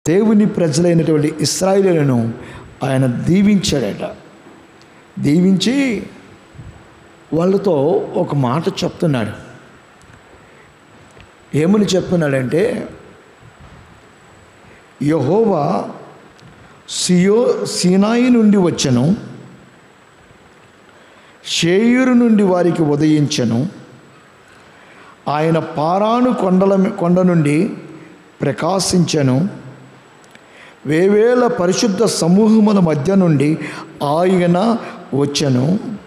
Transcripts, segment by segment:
దేవుని ప్రజలైనటువంటి ఇస్రాయిలను ఆయన దీవించాడట దీవించి వాళ్ళతో ఒక మాట చెప్తున్నాడు ఏమని చెప్తున్నాడంటే యహోవా సియో సీనాయి నుండి వచ్చెను షేయూరు నుండి వారికి ఉదయించెను ఆయన పారాను కొండల కొండ నుండి ప్రకాశించెను వేవేల పరిశుద్ధ సమూహముల మధ్య నుండి ఆయన వచ్చెను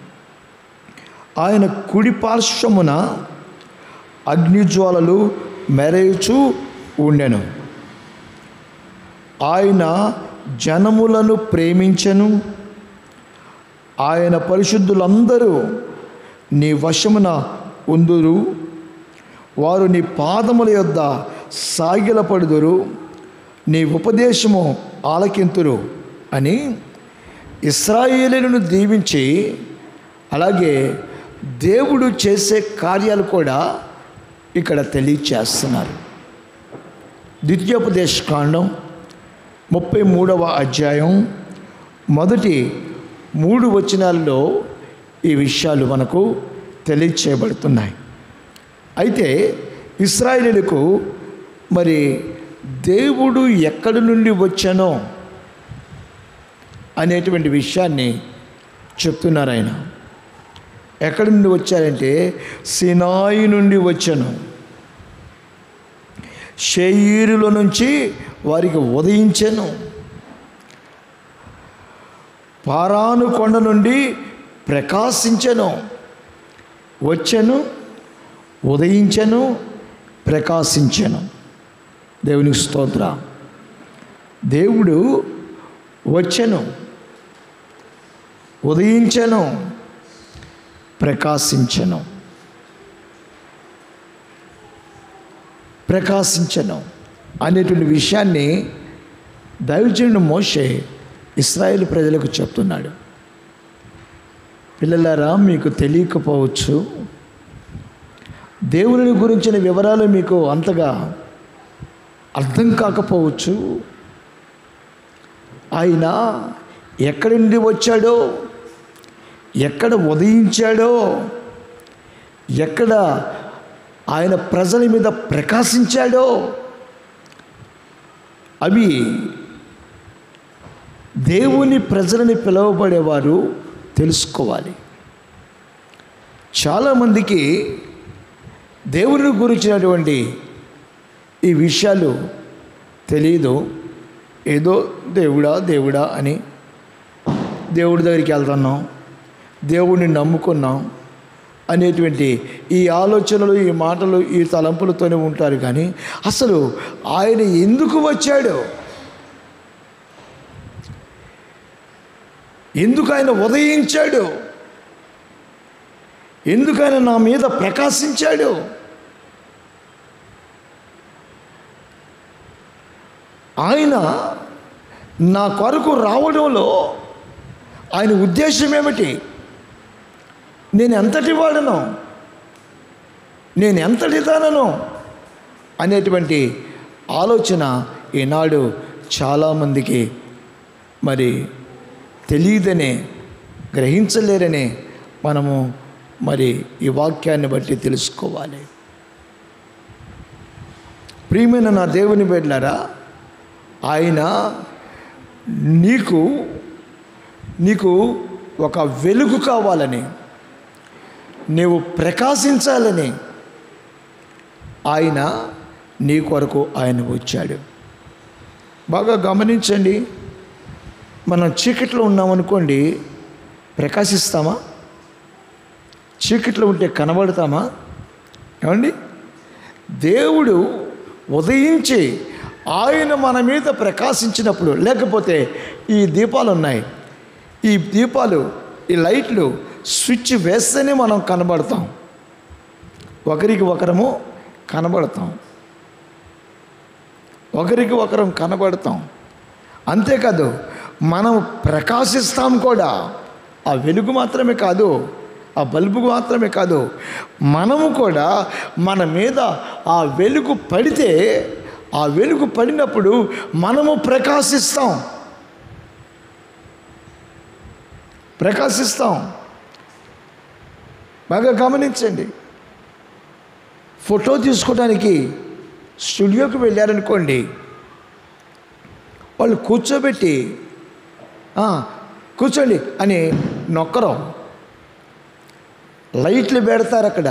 ఆయన కుడి పార్శ్వమున అగ్నిజ్వాలలు మెరయుచు ఉండెను ఆయన జనములను ప్రేమించెను ఆయన పరిశుద్ధులందరూ నీ వశమున ఉందురు వారు నీ పాదముల యొద్ద సాగిలపడుదురు నీ ఉపదేశము ఆలకింతురు అని ఇస్రాయేలీలను దీవించి అలాగే దేవుడు చేసే కార్యాలు కూడా ఇక్కడ తెలియచేస్తున్నారు ద్వితీయోపదేశ కాండం ముప్పై మూడవ అధ్యాయం మొదటి మూడు వచనాల్లో ఈ విషయాలు మనకు తెలియచేయబడుతున్నాయి అయితే ఇస్రాయేలీలకు మరి దేవుడు ఎక్కడి నుండి వచ్చానో అనేటువంటి విషయాన్ని చెప్తున్నారు ఆయన ఎక్కడి నుండి వచ్చారంటే సినాయి నుండి వచ్చాను షేయిరులో నుంచి వారికి ఉదయించాను పారాను కొండ నుండి ప్రకాశించను వచ్చాను ఉదయించను ప్రకాశించను దేవునికి స్తోత్ర దేవుడు వచ్చెను ఉదయించను ప్రకాశించను ప్రకాశించను అనేటువంటి విషయాన్ని దైవజనుడు మోషే ఇస్రాయేల్ ప్రజలకు చెప్తున్నాడు పిల్లలారా మీకు తెలియకపోవచ్చు దేవుని గురించిన వివరాలు మీకు అంతగా అర్థం కాకపోవచ్చు ఆయన ఎక్కడి నుండి వచ్చాడో ఎక్కడ ఉదయించాడో ఎక్కడ ఆయన ప్రజల మీద ప్రకాశించాడో అవి దేవుని ప్రజలని పిలువబడేవారు తెలుసుకోవాలి చాలామందికి దేవుని గురించినటువంటి ఈ విషయాలు తెలియదు ఏదో దేవుడా దేవుడా అని దేవుడి దగ్గరికి వెళ్తున్నాం దేవుడిని నమ్ముకున్నాం అనేటువంటి ఈ ఆలోచనలు ఈ మాటలు ఈ తలంపులతోనే ఉంటారు కానీ అసలు ఆయన ఎందుకు వచ్చాడు ఎందుకు ఆయన ఉదయించాడు ఎందుకు ఆయన నా మీద ప్రకాశించాడు ఆయన నా కొరకు రావడంలో ఆయన ఉద్దేశం ఏమిటి నేను ఎంతటి వాడను నేను ఎంతటి దానను అనేటువంటి ఆలోచన ఈనాడు చాలామందికి మరి తెలియదనే గ్రహించలేరనే మనము మరి ఈ వాక్యాన్ని బట్టి తెలుసుకోవాలి ప్రియమైన నా దేవుని బిడ్డలారా ఆయన నీకు నీకు ఒక వెలుగు కావాలని నీవు ప్రకాశించాలని ఆయన నీ కొరకు ఆయన వచ్చాడు బాగా గమనించండి మనం చీకట్లో ఉన్నామనుకోండి ప్రకాశిస్తామా చీకట్లో ఉంటే కనబడతామా ఏమండి దేవుడు ఉదయించి ఆయన మన మీద ప్రకాశించినప్పుడు లేకపోతే ఈ దీపాలు ఉన్నాయి ఈ దీపాలు ఈ లైట్లు స్విచ్ వేస్తేనే మనం కనబడతాం ఒకరికి ఒకరము కనబడతాం ఒకరికి ఒకరం కనబడతాం అంతేకాదు మనం ప్రకాశిస్తాం కూడా ఆ వెలుగు మాత్రమే కాదు ఆ బల్బు మాత్రమే కాదు మనము కూడా మన మీద ఆ వెలుగు పడితే ఆ వెలుగు పడినప్పుడు మనము ప్రకాశిస్తాం ప్రకాశిస్తాం బాగా గమనించండి ఫోటో తీసుకోవడానికి స్టూడియోకి వెళ్ళారనుకోండి వాళ్ళు కూర్చోబెట్టి "ఆ, కూర్చోండి అని నొక్కరం లైట్లు పెడతారు అక్కడ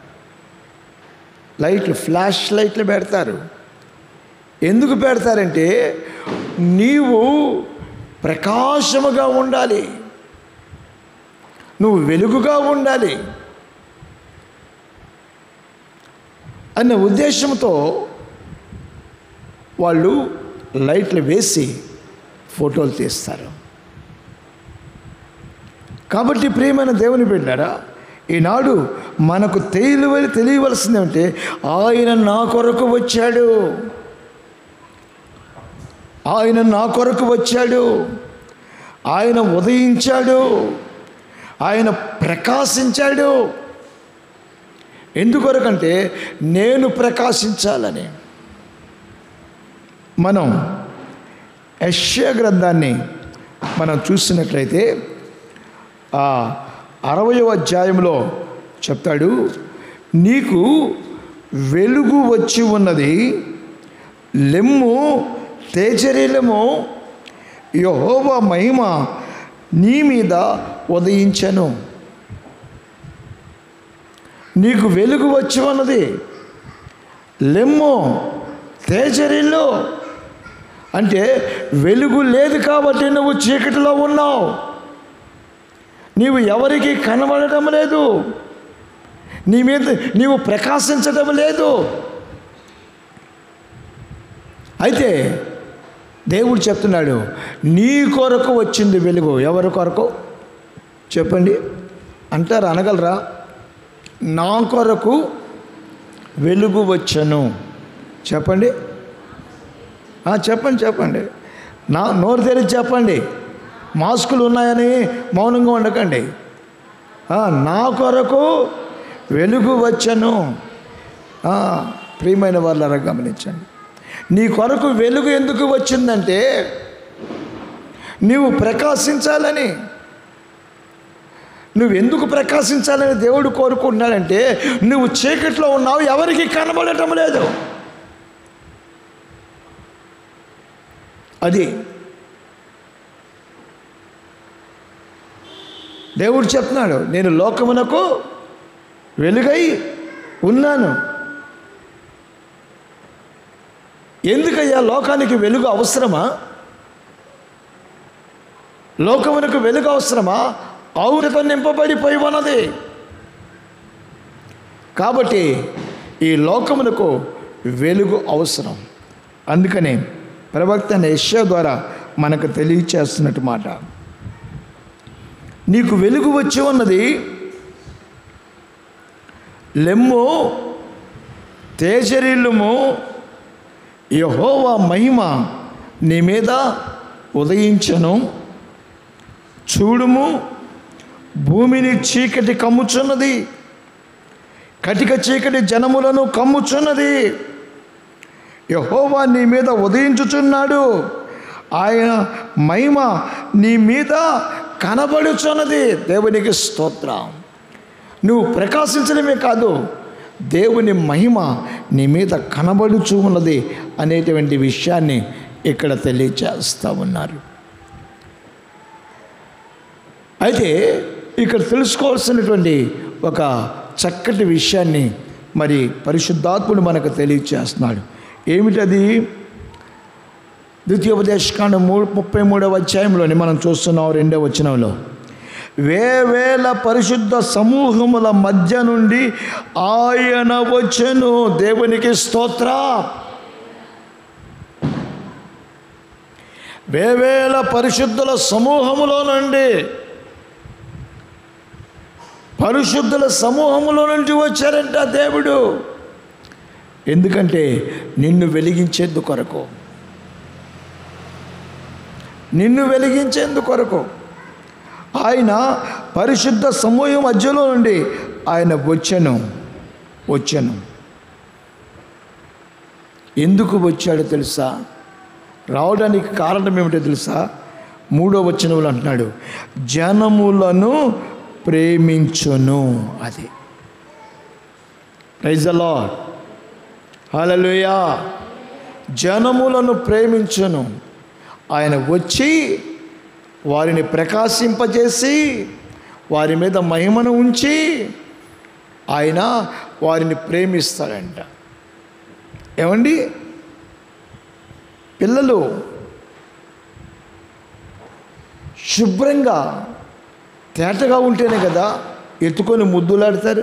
లైట్లు ఫ్లాష్ లైట్లు పెడతారు ఎందుకు పెడతారంటే నీవు ప్రకాశముగా ఉండాలి నువ్వు వెలుగుగా ఉండాలి అన్న ఉద్దేశంతో వాళ్ళు లైట్లు వేసి ఫోటోలు తీస్తారు కాబట్టి ప్రియమైన దేవుని బిడ్డారా ఈనాడు మనకు తెలియవలి తెలియవలసింది ఏమంటే ఆయన నా కొరకు వచ్చాడు ఆయన నా కొరకు వచ్చాడు ఆయన ఉదయించాడు ఆయన ప్రకాశించాడు ఎందుకొరకంటే నేను ప్రకాశించాలని మనం యశ్య గ్రంథాన్ని మనం చూసినట్లయితే ఆ అరవయవ అధ్యాయంలో చెప్తాడు నీకు వెలుగు వచ్చి ఉన్నది లెమ్ము తేజరీలము యహోవ మహిమ నీ మీద ఉదయించను నీకు వెలుగు వచ్చి ఉన్నది లెమ్ము తేజరిల్లు అంటే వెలుగు లేదు కాబట్టి నువ్వు చీకటిలో ఉన్నావు నీవు ఎవరికి కనబడటం లేదు నీ మీద నీవు ప్రకాశించడం లేదు అయితే దేవుడు చెప్తున్నాడు నీ కొరకు వచ్చింది వెలుగు ఎవరి కొరకు చెప్పండి అంటారు అనగలరా నా కొరకు వెలుగు వచ్చను చెప్పండి ఆ, చెప్పండి చెప్పండి నా నోరు తెరిచి చెప్పండి మాస్కులు ఉన్నాయని మౌనంగా ఉండకండి ఆ, నా కొరకు వెలుగు వచ్చను ఆ, ప్రియమైన వాళ్ళరా గమనించండి నీ కొరకు వెలుగు ఎందుకు వచ్చిందంటే నీవు ప్రకాశించాలని నువ్వు ఎందుకు ప్రకాశించాలని దేవుడు కోరుకుంటున్నాడంటే నువ్వు చీకట్లో ఉన్నావు ఎవరికి కనబడటం లేదు అది దేవుడు చెప్తున్నాడు నేను లోకమునకు వెలుగై ఉన్నాను ఎందుకయ్యా లోకానికి వెలుగు అవసరమా లోకమునకు వెలుగు అవసరమా అవునతో నింపబడిపోయి ఉన్నది కాబట్టి ఈ లోకమునకు వెలుగు అవసరం అందుకనే ప్రవక్త యశ్య ద్వారా మనకు తెలియచేస్తున్నట్టు మాట నీకు వెలుగు వచ్చి ఉన్నది లెమ్ము తేజరిల్లుము యహోవా మహిమ నీ మీద ఉదయించను చూడుము భూమిని చీకటి కమ్ముచున్నది కటిక చీకటి జనములను కమ్ముచున్నది యహోవా నీ మీద ఉదయించుచున్నాడు ఆయన మహిమ నీ మీద కనబడుచున్నది దేవునికి స్తోత్రం నువ్వు ప్రకాశించడమే కాదు దేవుని మహిమ నీ మీద కనబడుచు ఉన్నది అనేటువంటి విషయాన్ని ఇక్కడ తెలియచేస్తూ ఉన్నారు అయితే ఇక్కడ తెలుసుకోవాల్సినటువంటి ఒక చక్కటి విషయాన్ని మరి పరిశుద్ధాత్ముడు మనకు తెలియచేస్తున్నాడు ఏమిటది ద్వితీయోపదేశకాండం మూడు ముప్పై మూడవ అధ్యాయంలోని మనం చూస్తున్నాం రెండవ వచనంలో వేవేల పరిశుద్ధ సమూహముల మధ్య నుండి ఆయన వచ్చెను దేవునికి స్తోత్ర వేవేల పరిశుద్ధుల సమూహములో నుండి పరిశుద్ధుల సమూహములో నుండి వచ్చారంట దేవుడు ఎందుకంటే నిన్ను వెలిగించేందు కొరకు నిన్ను వెలిగించేందు కొరకు ఆయన పరిశుద్ధ సమూహం మధ్యలో నుండి ఆయన వచ్చెను వచ్చెను ఎందుకు వచ్చాడో తెలుసా రావడానికి కారణం ఏమిటో తెలుసా మూడో వచనంలో అంటున్నాడు జనములను ప్రేమించును అది ప్రైజ్ లార్డ్ హల్లెలూయా జనములను ప్రేమించును ఆయన వచ్చి వారిని ప్రకాశింపజేసి వారి మీద మహిమను ఉంచి ఆయన వారిని ప్రేమిస్తాడంట ఏమండి పిల్లలు శుభ్రంగా తేటగా ఉంటేనే కదా ఎత్తుకొని ముద్దులాడతారు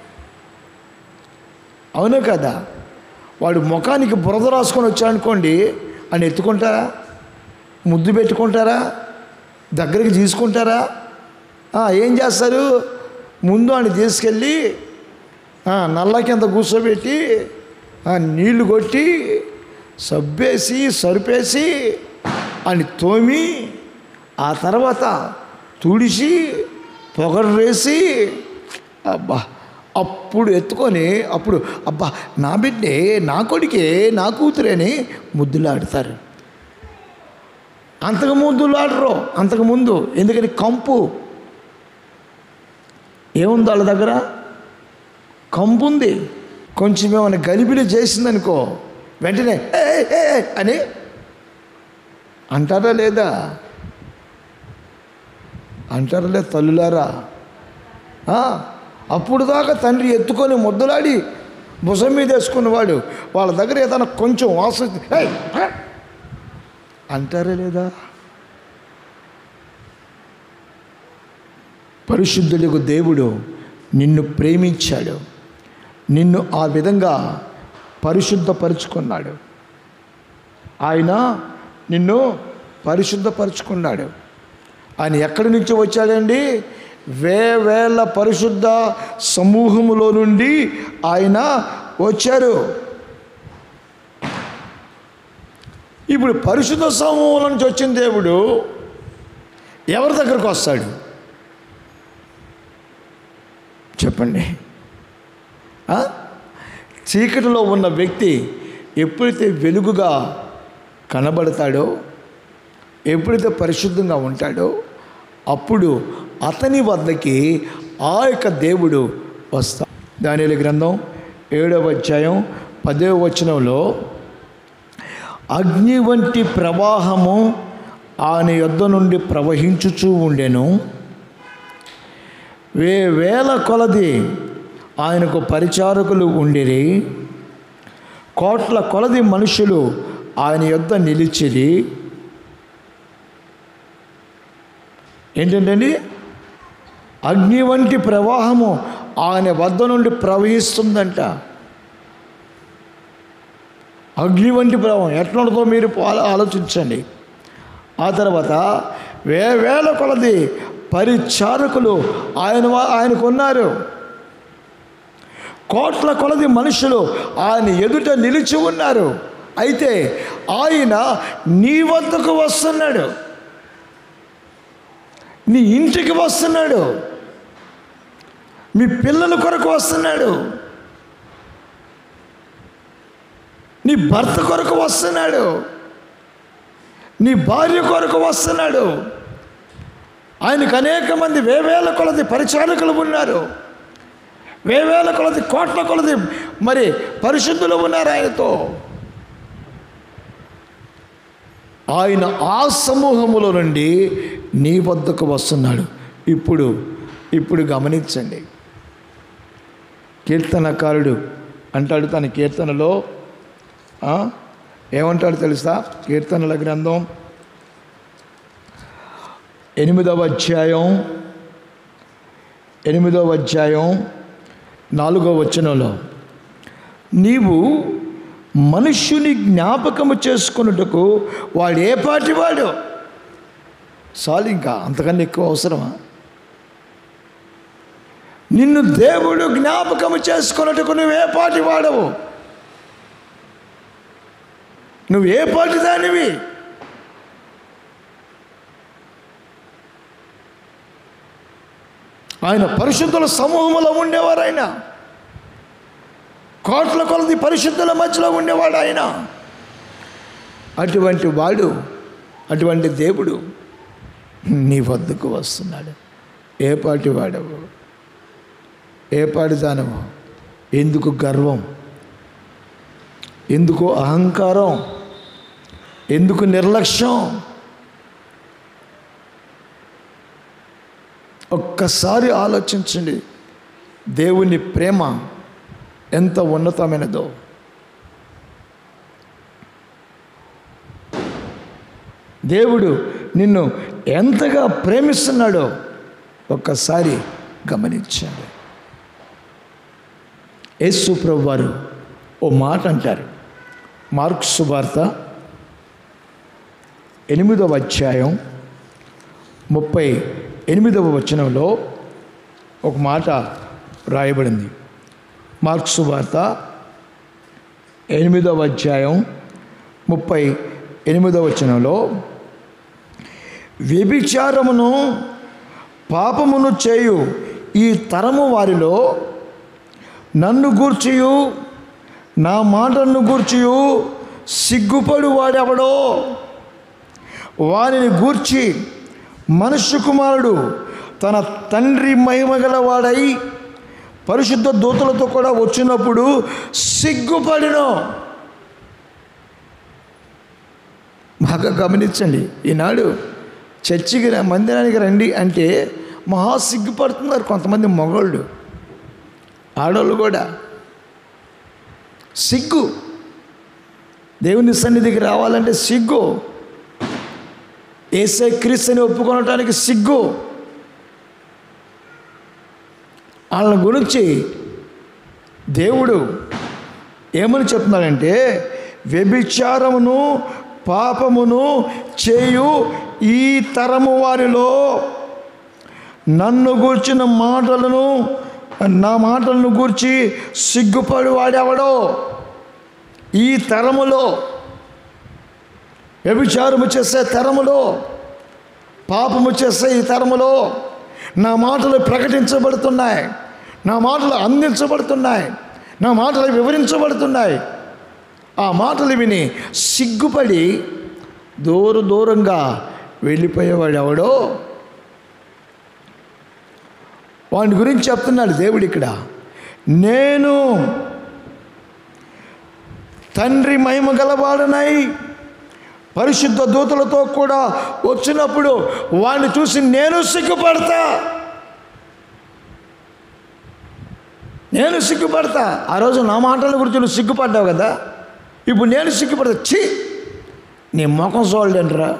అవును కదా వాడు ముఖానికి బురద రాసుకొని వచ్చాడనుకోండి అని ఎత్తుకుంటారా ముద్దు పెట్టుకుంటారా దగ్గరికి తీసుకుంటారా ఆ, ఏం చేస్తారు ముందు అని తీసుకెళ్ళి ఆ, నల్ల కింద కూర్చోబెట్టి ఆ, నీళ్లు కొట్టి సబ్బేసి సరిపేసి అని తోమి ఆ తర్వాత తుడిచి పొగరు వేసి అబ్బా అప్పుడు ఎత్తుకొని అప్పుడు అబ్బా నా బిడ్డే నా కొడుకే నా కూతురేని ముద్దులాడతారు అంతకు ముద్దులాడరు అంతకు ముందు ఎందుకని కంపు ఏముంది వాళ్ళ దగ్గర కంపు ఉంది కొంచెం ఏమైనా గలిబిలి చేసిందనుకో వెంటనే "ఏ, ఏ, ఏ" అని అంటారా లేదా అంటారా లేదా తల్లులారా ఆ, అప్పుడు దాకా తండ్రి ఎత్తుకొని ముద్దలాడి భుజం మీద వేసుకున్నవాడు వాళ్ళ దగ్గర ఏదైనా కొంచెం వాసన "ఏయ్, ఆ!" అంటారా లేదా పరిశుద్ధులకు దేవుడు నిన్ను ప్రేమించాడు నిన్ను ఆ విధంగా పరిశుద్ధపరుచుకున్నాడు ఆయన నిన్ను పరిశుద్ధపరుచుకున్నాడు ఆయన ఎక్కడి నుంచి వచ్చాడండి వేవేల పరిశుద్ధ సమూహములో నుండి ఆయన వచ్చారు ఇప్పుడు పరిశుద్ధ సమూహం నుంచి వచ్చిన దేవుడు ఎవరి దగ్గరకు వస్తాడు చెప్పండి ఆ? చీకటిలో ఉన్న వ్యక్తి ఎప్పుడైతే వెలుగుగా కనబడతాడో ఎప్పుడైతే పరిశుద్ధంగా ఉంటాడో అప్పుడు అతని వద్దకి ఆ యొక్క దేవుడు వస్తా దానిల గ్రంథం ఏడవ అధ్యాయం పదవ వచనంలో అగ్ని వంటి ప్రవాహము ఆయన యొద్ద నుండి ప్రవహించుచూ ఉండెను వే వేల కొలది ఆయనకు పరిచారకులు ఉండిరి కోట్ల కొలది మనుషులు ఆయన యొద్ద నిలిచిరి ఏంటంటే అగ్ని వంటి ప్రవాహము ఆయన వద్ద నుండి ప్రవహిస్తుందంట అగ్ని వంటి ప్రవాహం ఎట్లా ఉంటుందో మీరు ఆలో- ఆలోచించండి ఆ తర్వాత వేవేల కొలది పరిచారకులు ఆయన వా- ఆయనకున్నారు కోట్ల కొలది మనుషులు ఆయన ఎదుట నిలిచి ఉన్నారు అయితే ఆయన నీ వద్దకు వస్తున్నాడు నీ ఇంటికి వస్తున్నాడు మీ పిల్లల కొరకు వస్తున్నాడు నీ భర్త కొరకు వస్తున్నాడు నీ భార్య కొరకు వస్తున్నాడు ఆయనకు అనేక మంది వేవేల కొలది పరిచారకులు ఉన్నారు వేవేల కొలది కోట్ల కొలది మరి పరిశుద్ధులు ఉన్నారు ఆయనతో ఆయన ఆ సమూహములో నుండి నీ వద్దకు వస్తున్నాడు ఇప్పుడు ఇప్పుడు గమనించండి కీర్తనకారుడు అంటాడు తన కీర్తనలో ఆ, ఏమంటాడు తెలుసా కీర్తనల గ్రంథం ఎనిమిదవ అధ్యాయం ఎనిమిదవ అధ్యాయం నాలుగవ వచనంలో నీవు మనుష్యుని జ్ఞాపకము చేసుకున్నట్టుకు వాడు ఏ పాటి వాడు చాలు ఇంకా అంతకన్నా ఎక్కువ అవసరమా నిన్ను దేవుడు జ్ఞాపకము చేసుకున్నట్టుకు నువ్వు ఏ పాటి వాడవు నువ్వు ఏ పాటి దానివి ఆయన పరిశుద్ధుల సమూహంలో ఉండేవారు ఆయన కోట్ల కొలది పరిశుద్ధుల మధ్యలో ఉండేవాడు ఆయన అటువంటి వాడు అటువంటి దేవుడు నీ వద్దకు వస్తున్నాడు ఏ పాటి వాడవు ఏ పాటి దానవు ఎందుకు గర్వం ఎందుకు అహంకారం ఎందుకు నిర్లక్ష్యం ఒక్కసారి ఆలోచించండి దేవుని ప్రేమ ఎంత ఉన్నతమైనదో దేవుడు నిన్ను ఎంతగా ప్రేమిస్తున్నాడో ఒక్కసారి గమనించాడు యేసు ప్రభు వారు ఓ మాట అంటారు మార్క్స్ వార్త ఎనిమిదవ అధ్యాయం ముప్పై ఎనిమిదవ వచనంలో ఒక మాట రాయబడింది మార్క్స్ వార్త ఎనిమిదవ అధ్యాయం ముప్పై ఎనిమిదవ వచనంలో వ్యభిచారమును పాపమును చేయు ఈ తరము వారిలో నన్ను గూర్చియు నా మాటను గూర్చియు సిగ్గుపడు వాడెవడో వారిని గూర్చి మనుష్య కుమారుడు తన తండ్రి మహిమగల వాడై పరిశుద్ధ దూతలతో కూడా వచ్చినప్పుడు సిగ్గుపడిను బాగా గమనించండి ఈనాడు చర్చికి రా- మందిరానికి రండి అంటే మహా సిగ్గుపడుతున్నారు కొంతమంది మగవాళ్ళు ఆడవాళ్ళు కూడా సిగ్గు దేవుని సన్నిధికి రావాలంటే సిగ్గు ఏసే క్రీస్తుని ఒప్పుకొనటానికి సిగ్గు వాళ్ళ గురించి దేవుడు ఏమని చెప్తున్నాడంటే వ్యభిచారమును పాపమును చేయు ఈ తరము వారిలో నన్ను గూర్చిన మాటలను నా మాటలను గూర్చి సిగ్గుపడి వాడెవడో ఈ తరములో వ్యభిచారము చేసే తరములో పాపము చేసే ఈ తరములో నా మాటలు ప్రకటించబడుతున్నాయి నా మాటలు అందించబడుతున్నాయి నా మాటలు వివరించబడుతున్నాయి ఆ మాటలు విని సిగ్గుపడి దూర దూరంగా వెళ్ళిపోయేవాడు ఎవడో వాడి గురించి చెప్తున్నాడు దేవుడు ఇక్కడ నేను తండ్రి మహిమ గలవాడనై పరిశుద్ధ దూతలతో కూడా వచ్చినప్పుడు వాడిని చూసి నేను సిగ్గుపడతా నేను సిగ్గుపడతా ఆ రోజు నా మాటల గురించి నువ్వు సిగ్గుపడ్డావు కదా ఇప్పుడు నేను సిగ్గుపడతా ఛీ నీ ముఖం చూడలేంట్రా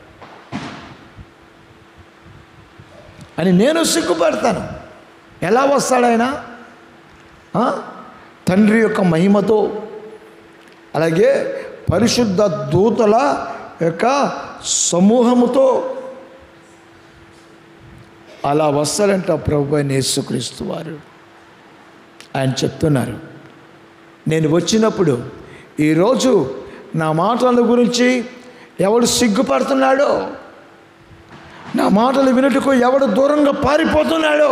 అని నేను సిగ్గుపడతాను ఎలా వస్తాడాయన ఆ? తండ్రి యొక్క మహిమతో అలాగే పరిశుద్ధ దూతల యొక్క సమూహముతో అలా వస్తారంట ప్రభు అయిన యేసుక్రీస్తు వారు ఆయన చెప్తున్నారు నేను వచ్చినప్పుడు ఈరోజు నా మాటల గురించి ఎవడు సిగ్గుపడుతున్నాడో నా మాటలు వినుటకు ఎవడు దూరంగా పారిపోతున్నాడో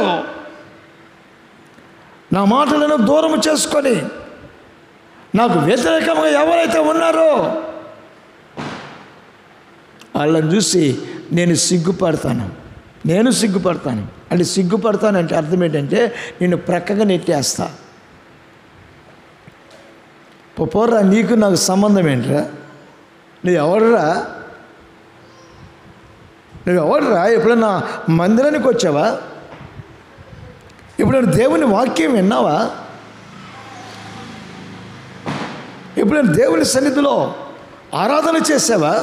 నా మాటలను దూరం చేసుకొని నాకు వ్యతిరేకంగా ఎవరైతే ఉన్నారో వాళ్ళని చూసి నేను సిగ్గుపడతాను నేను సిగ్గుపడతాను అంటే సిగ్గుపడతానంటే అర్థం ఏంటంటే నేను ప్రక్కగా నెట్టేస్తా పో- పోర్రా నీకు నాకు సంబంధం ఏంట్రా నువ్వు ఎవడరా నువ్వు ఎవడరా ఎప్పుడన్నా మందిరానికి వచ్చావా ఎప్పుడైనా దేవుని వాక్యం విన్నావా ఎప్పుడైనా దేవుని సన్నిధిలో ఆరాధన చేసావా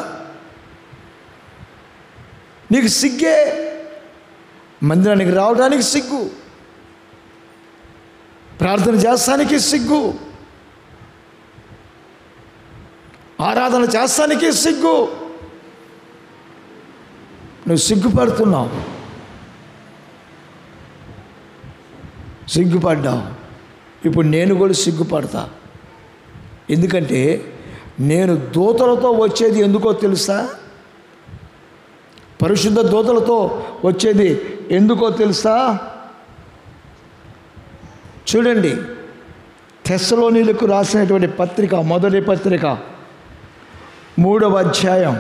నీకు సిగ్గే మందిరానికి రావడానికి సిగ్గు ప్రార్థన చేస్తానికి సిగ్గు ఆరాధన చేస్తానికి సిగ్గు నువ్వు సిగ్గుపడుతున్నావు సిగ్గుపడ్డావు ఇప్పుడు నేను కూడా సిగ్గుపడతా ఎందుకంటే నేను దూతలతో వచ్చేది ఎందుకో తెలుసా పరిశుద్ధ దూతలతో వచ్చేది ఎందుకో తెలుసా చూడండి తెస్సలోనిలకు రాసినటువంటి పత్రిక మొదటి పత్రిక మూడవ అధ్యాయం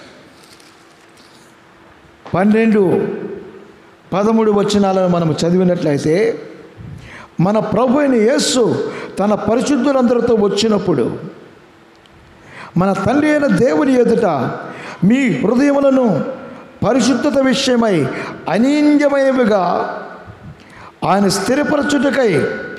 పన్నెండు పదమూడు వచనాలను మనం చదివినట్లయితే మన ప్రభు అయిన యేస్సు తన పరిశుద్ధులందరితో వచ్చినప్పుడు మన తండ్రి అయిన దేవుని ఎదుట మీ హృదయములను పరిశుద్ధత విషయమై అనీంద్యమైనవిగా ఆయన స్థిరపరచుటకై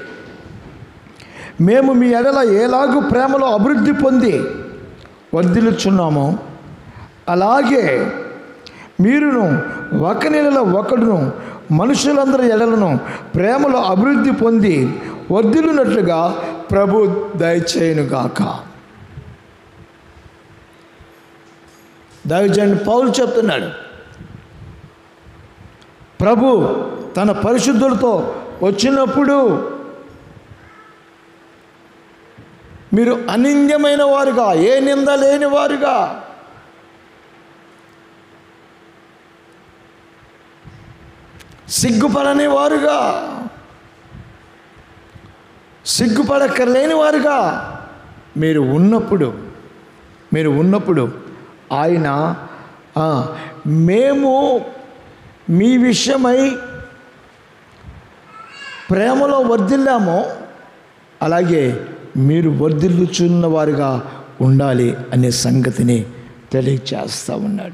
మేము మీ ఎడల ఎలాగూ ప్రేమలో అభివృద్ధి పొంది వర్ధిల్లుచున్నామో అలాగే మీరును ఒక నెలలో ఒకడును మనుషులందరి ఎడలను ప్రేమలో అభివృద్ధి పొంది వర్ధిల్లునట్లుగా ప్రభు దయచేయునుగాక దైవజన్ పౌలు చెప్తున్నాడు ప్రభు తన పరిశుద్ధులతో వచ్చినప్పుడు మీరు అనింద్యమైన వారుగా ఏ నింద లేని వారుగా సిగ్గుపడని వారుగా సిగ్గుపడక్కర్లేని వారుగా మీరు ఉన్నప్పుడు మీరు ఉన్నప్పుడు ఆయన ఆ, మేము మీ విషయమై ప్రేమలో వర్ధిల్లామో అలాగే మీరు వర్ధిల్లుచున్న వారుగా ఉండాలి అనే సంగతిని తెలియచేస్తూ ఉన్నాడు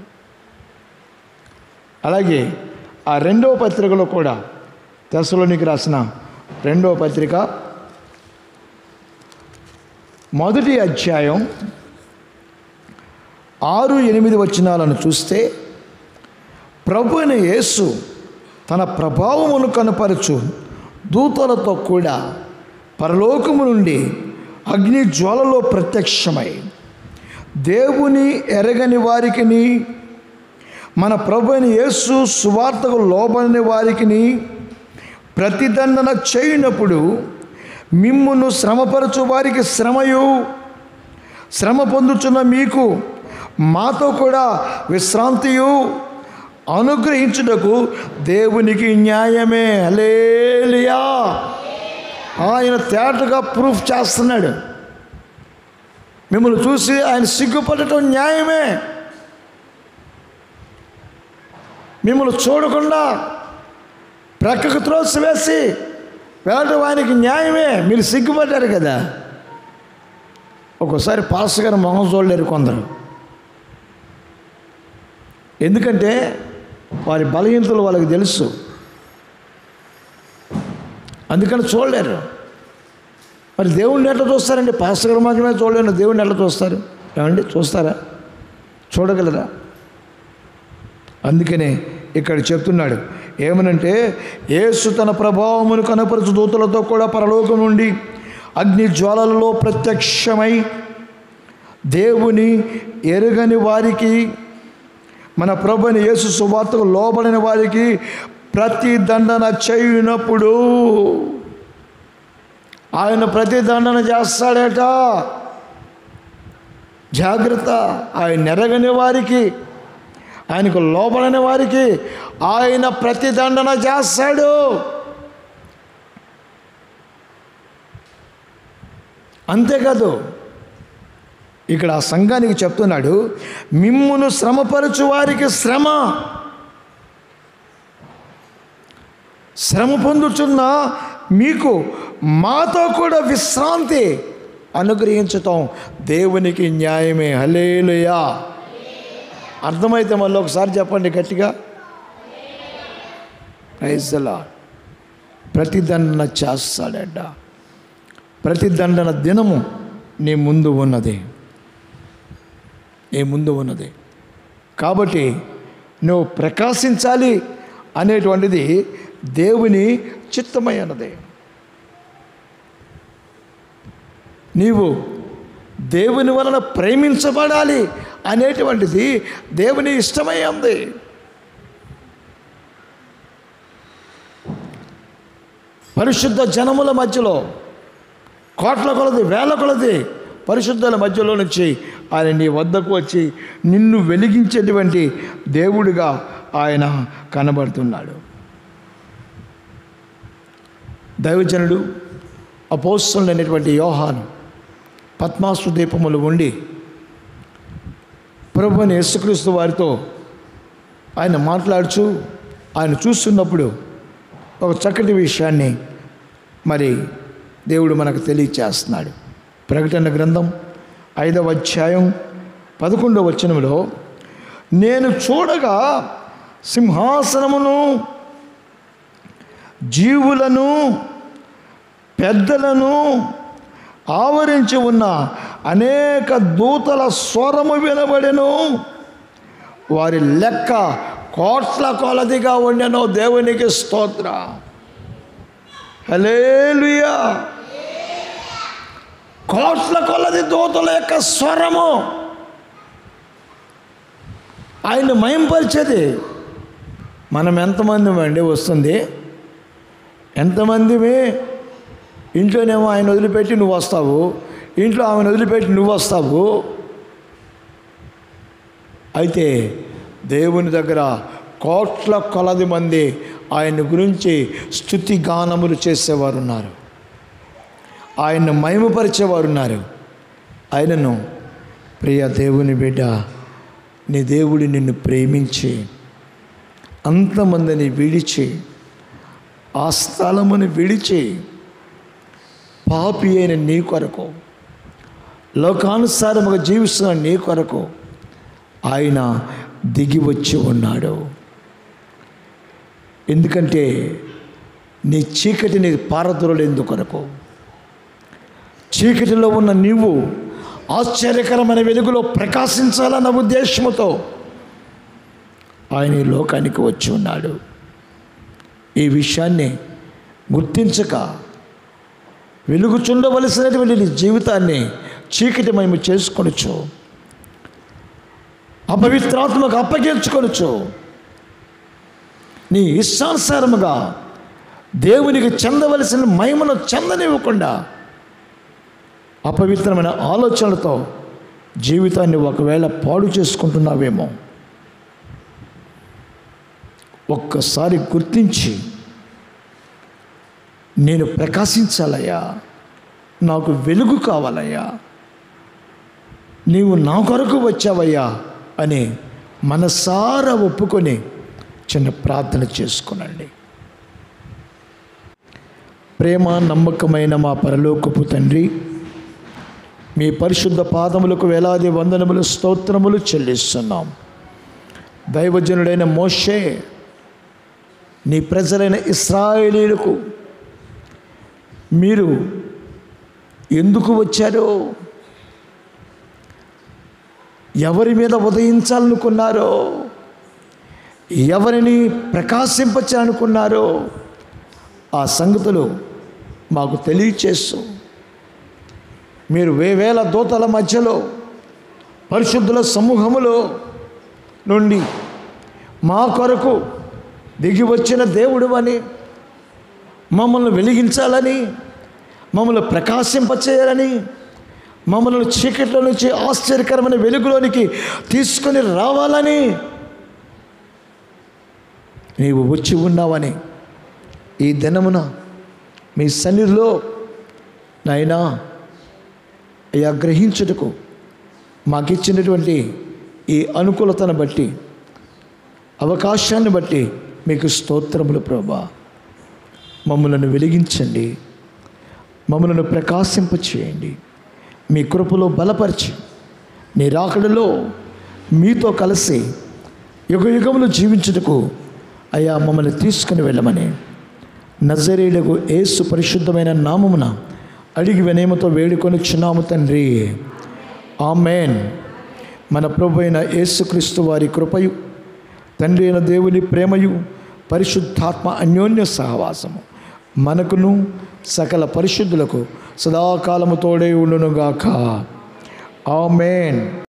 అలాగే ఆ రెండవ పత్రికలో కూడా తెసలోనికి రాసిన రెండవ పత్రిక మొదటి అధ్యాయం ఆరు ఎనిమిది వచనాలను చూస్తే ప్రభు అయిన యేసు తన ప్రభావమును కనపరచు దూతలతో కూడా పరలోకము నుండి అగ్ని జ్వాలలో ప్రత్యక్షమై దేవుని ఎరగని వారికిని మన ప్రభు అయిన యేసు సువార్తకు లోబడిన వారికిని ప్రతిదండన చేయనప్పుడు మిమ్మును శ్రమపరచు వారికి శ్రమయు శ్రమ పొందుచున్న మీకు మాతో కూడా విశ్రాంతియు అనుగ్రహించుటకు దేవునికి న్యాయమే హలేలియా ఆయన తేటగా ప్రూఫ్ చేస్తున్నాడు మిమ్మల్ని చూసి ఆయన సిగ్గుపడటం న్యాయమే మిమ్మల్ని చూడకుండా ప్రక్కకు త్రోసివేసి వెళ్ళటం ఆయనకి న్యాయమే మీరు సిగ్గుపడ్డారు కదా ఒక్కోసారి పాస్ గారు మొహం చూడలేరు కొందరు ఎందుకంటే వారి బలహీనతలు వాళ్ళకి తెలుసు అందుకని చూడలేరు మరి దేవుణ్ణి ఎట్లా చూస్తారండి పాస్టర్ గారు మాత్రమే చూడలేను దేవుణ్ణి ఎట్లా చూస్తారు ఏమండి చూస్తారా చూడగలరా అందుకనే ఇక్కడ చెప్తున్నాడు ఏమనంటే యేసు తన ప్రభావమును కనపరచు దూతలతో కూడా పరలోకం నుండి అగ్ని జ్వాలలలో ప్రత్యక్షమై దేవుని ఎరుగని వారికి మన ప్రభుని యేసు సువార్తకు లోబడిన వారికి ప్రతి దండన చేయునప్పుడు ఆయన ప్రతి దండన చేస్తాడట జాగ్రత్త ఆయన నెరగని వారికి ఆయనకు లోబడని వారికి ఆయన ప్రతిదండన చేస్తాడు అంతేకాదు ఇక్కడ ఆ సంఘానికి చెప్తున్నాడు మిమ్మును శ్రమపరచు వారికి శ్రమ శ్రమ పొందుతున్న మీకు మాతో కూడా విశ్రాంతి అనుగ్రహించటం దేవునికి న్యాయమే హలేలుయా అర్థమైతే మళ్ళీ ఒకసారి చెప్పండి గట్టిగా ప్రైజలా ప్రతిదండన చేస్తాడట ప్రతిదండన దినము నీ ముందు ఉన్నది నీ ముందు ఉన్నది కాబట్టి నువ్వు ప్రకాశించాలి అనేటువంటిది దేవుని చిత్తమై అన్నది నీవు దేవుని వలన ప్రేమించబడాలి అనేటువంటిది దేవుని ఇష్టమై ఉంది పరిశుద్ధ జనముల మధ్యలో కోట్ల కొలది వేల కొలది పరిశుద్ధుల మధ్యలో నుంచి ఆయన నీ వద్దకు వచ్చి నిన్ను వెలిగించేటువంటి దేవుడిగా ఆయన కనబడుతున్నాడు దైవజనుడు అపోస్తులైనటువంటి యోహాను పద్మాసు దీపములు ఉండి ప్రభుని యేసుక్రీస్తు వారితో ఆయన మాట్లాడుచు ఆయన చూస్తున్నప్పుడు ఒక చక్కటి విషయాన్ని మరి దేవుడు మనకు తెలియచేస్తున్నాడు ప్రకటన గ్రంథం ఐదవ అధ్యాయం పదకొండవ వచనంలో నేను చూడగా సింహాసనమును జీవులను పెద్దలను ఆవరించి ఉన్న అనేక దూతల స్వరము వినబడెను వారి లెక్క కోట్ల కొలదిగా ఉండెను దేవునికి స్తోత్ర హలేలుయా కోట్ల కొలది దూతల యొక్క స్వరము ఆయన మయంపరిచేది మనం ఎంతమంది అండి వస్తుంది ఎంతమందివి ఇంట్లోనేమో ఆయన వదిలిపెట్టి నువ్వు వస్తావు ఇంట్లో ఆమెను వదిలిపెట్టి నువ్వు వస్తావు అయితే దేవుని దగ్గర కోట్ల కొలది మంది ఆయన గురించి స్థుతి గానములు చేసేవారు ఉన్నారు ఆయన్ను మహిమపరిచేవారు ఉన్నారు ఆయనను ప్రియ దేవుని బిడ్డ నీ దేవుడు నిన్ను ప్రేమించి అంతమందిని విడిచి ఆ స్థలమును విడిచి పాపి అయిన నీ కొరకు లోకానుసారముగా జీవిస్తున్న నీ కొరకు ఆయన దిగి వచ్చి ఉన్నాడు ఎందుకంటే నీ చీకటిని పారదొరలేదు కొరకు చీకటిలో ఉన్న నీవు ఆశ్చర్యకరమైన వెలుగులో ప్రకాశించాలన్న ఉద్దేశంతో ఆయన ఈ లోకానికి వచ్చి ఉన్నాడు ఈ విషయాన్ని గుర్తించక వెలుగుచుండవలసినటువంటి నీ జీవితాన్ని చీకటి మేము చేసుకొనొచ్చు అపవిత్రాత్మకు అప్పగించుకొనొచ్చు నీ ఇష్టానుసారముగా దేవునికి చెందవలసిన మహిమను చెందనివ్వకుండా అపవిత్రమైన ఆలోచనలతో జీవితాన్ని ఒకవేళ పాడు చేసుకుంటున్నావేమో ఒక్కసారి గుర్తించి నేను ప్రకాశించాలయ్యా నాకు వెలుగు కావాలయ్యా నీవు నా కొరకు వచ్చావయ్యా అని మనసారా ఒప్పుకొని చిన్న ప్రార్థన చేసుకునండి ప్రేమ నమ్మకమైన మా పరలోకపు తండ్రి మీ పరిశుద్ధ పాదములకు వేలాది వందనములు స్తోత్రములు చెల్లిస్తున్నాం దైవజనుడైన మోషే నీ ప్రజలైన ఇస్రాయేలీలకు మీరు ఎందుకు వచ్చారో ఎవరి మీద ఉదయించాలనుకున్నారో ఎవరిని ప్రకాశింపచాలనుకున్నారో ఆ సంగతులు మాకు తెలియచేస్తూ మీరు వేవేల దూతల మధ్యలో పరిశుద్ధుల సమూహములో నుండి మా కొరకు దిగి వచ్చిన దేవుడు అని మమ్మల్ని వెలిగించాలని మమ్మల్ని ప్రకాశింపచేయాలని మమ్మల్ని చీకట్లో నుంచి ఆశ్చర్యకరమైన వెలుగులోనికి తీసుకొని రావాలని నీవు వచ్చి ఉన్నావని ఈ దినమున మీ సన్నిధిలో నాయనా అయ్యా గ్రహించుటకు మాకిచ్చినటువంటి ఈ అనుకూలతను బట్టి అవకాశాన్ని బట్టి మీకు స్తోత్రములు ప్రభా మమ్మలను వెలిగించండి మమ్మలను ప్రకాశింపచేయండి మీ కృపలో బలపరిచి నీ రాకడలో మీతో కలిసి యుగ యుగములు జీవించుటకు అయ్యా మమ్మల్ని తీసుకుని వెళ్ళమని నజరేయులకు ఏసు పరిశుద్ధమైన నామమున అడిగి వినయమతో వేడుకొని చున్నాము తండ్రి ఆమెన్ మన ప్రభు అయిన యేసుక్రీస్తు వారి కృపయు తండ్రి అయిన దేవుని ప్రేమయు పరిశుద్ధాత్మ అన్యోన్య సహవాసము మనకును సకల పరిశుద్ధులకు సదాకాలము తోడే ఉండునుగాక ఆమెన్